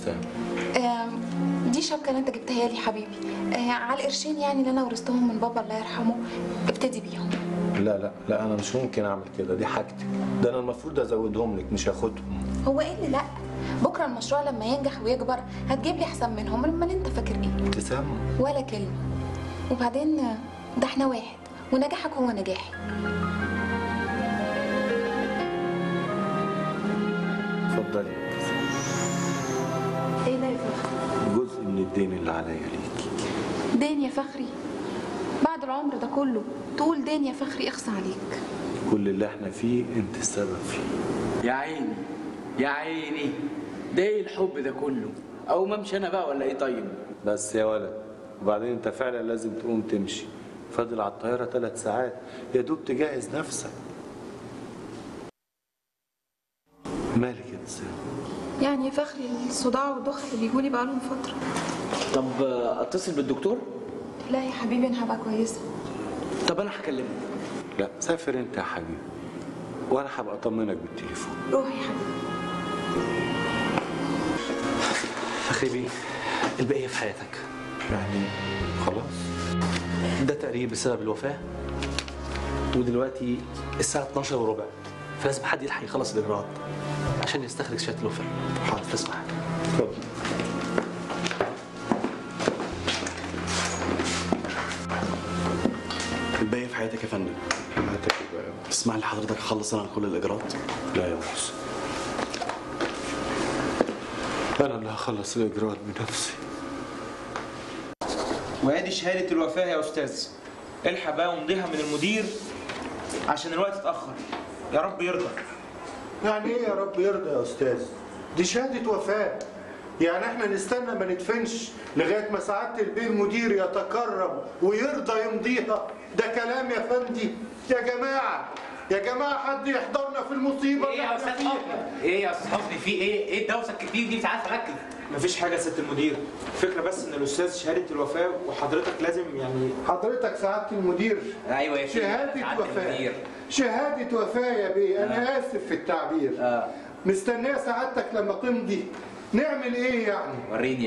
سام آم، دي شبكة اللي انت جبتها لي حبيبي آه، على القرشين يعني اللي انا ورثتهم من بابا الله يرحمه ابتدي بيهم لا لا لا انا مش ممكن اعمل كده دي حاجتي ده انا المفروض ازودهم لك مش هاخدهم هو ايه اللي لا بكره المشروع لما ينجح ويكبر هتجيب لي احسن منهم امال انت فاكر ايه ابتسام ولا كلمة وبعدين آه، ده احنا واحد ونجاحك هو نجاحي اتفضلي يا ابتسام. ايه ده يا فخري جزء من الدين اللي عليا ليكي دين يا فخري بعد العمر ده كله تقول دين يا فخري اخصى عليك كل اللي احنا فيه انت السبب فيه يا عيني يا عيني ده ايه الحب ده كله او ما امشي انا بقى ولا ايه طيب بس يا ولد وبعدين انت فعلا لازم تقوم تمشي فاضل على الطياره ثلاث ساعات يا دوب تجهز نفسك مالك يا ابتسام يعني يا فخري الصداع والدوخة اللي بيجولي بقالهم فترة طب آه، اتصل بالدكتور لا يا حبيبي انا هبقى كويسة طب انا هكلمه لا سافر انت يا حبيبي وانا هبقى اطمنك بالتليفون روح يا حبيبي فخري بيه البقية في حياتك يعني خلاص ده تقرير بسبب الوفاة ودلوقتي الساعة 12 وربع فلازم حد يلحق يخلص الإجراءات عشان يستخرج شهادة الوفاة حاضر تسمع حاجة اتفضل الباقي في حياتك يا فندم هاتك بقى تسمح لي حضرتك اخلص انا كل الاجراءات لا يا محسن انا اللي هخلص الاجراءات بنفسي وادي شهادة الوفاة يا أستاذ الحق بقى ومضيها من المدير عشان الوقت اتأخر يا رب يرضى يعني ايه يا رب يرضى يا استاذ دي شهاده وفاه يعني احنا نستنى ما ندفنش لغايه ما سعاده البيه المدير يتكرم ويرضى يمضيها ده كلام يا فندي يا جماعه يا جماعه حد يحضرنا في المصيبه ايه اللي يا احنا استاذ فيها. حسني ايه يا استاذ حسني في ايه ايه الدوسه الكتير دي مش عارف اركز مفيش حاجة يا ست المدير الفكرة بس إن الأستاذ شهادة الوفاة وحضرتك لازم يعني حضرتك سعاده المدير ايوه يا شيخ شهاده سعادة وفاه المدير. شهاده وفاه يا بيه انا اسف في التعبير آه. مستنيه سعادتك لما تمضي نعمل ايه يعني وريني